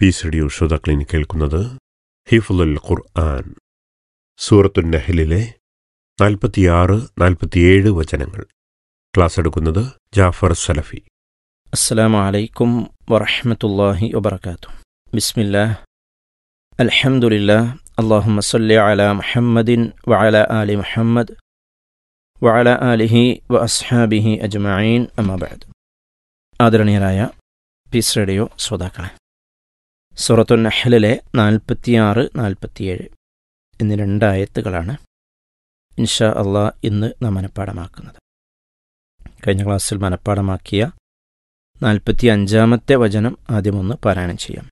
piece radio ശ്രോതാക്കളിന് കേൾക്കുന്നത് ഹിഫുൽ ഖുർആൻ സൂറത്തുൻ നഹലിലെ നാൽപ്പത്തിയാറ് നാൽപ്പത്തിയേഴ് വചനങ്ങൾ ക്ലാസ് എടുക്കുന്നത് ജാഫർ സലഫി السلام عليكم ورحمة الله وبركاته بسم الله الحمد لله اللهم صل على محمد وعلى آل محمد وعلى آله وأصحابه أجمعين أما بعد ആദരണീയരായ പീസ് റേഡിയോ ശ്രോതാക്കളെ സൂറത്തു നഹലിലെ നാൽപ്പത്തിയാറ് നാൽപ്പത്തിയേഴ് എന്നീ രണ്ടായത്തുകളാണ് ഇൻഷാ അള്ളാ ഇന്ന് നാം മനഃപ്പാടമാക്കുന്നത് കഴിഞ്ഞ ക്ലാസ്സിൽ മനഃപ്പാടമാക്കിയ നാൽപ്പത്തി അഞ്ചാമത്തെ വചനം ആദ്യമൊന്ന് പാരായണം ചെയ്യാം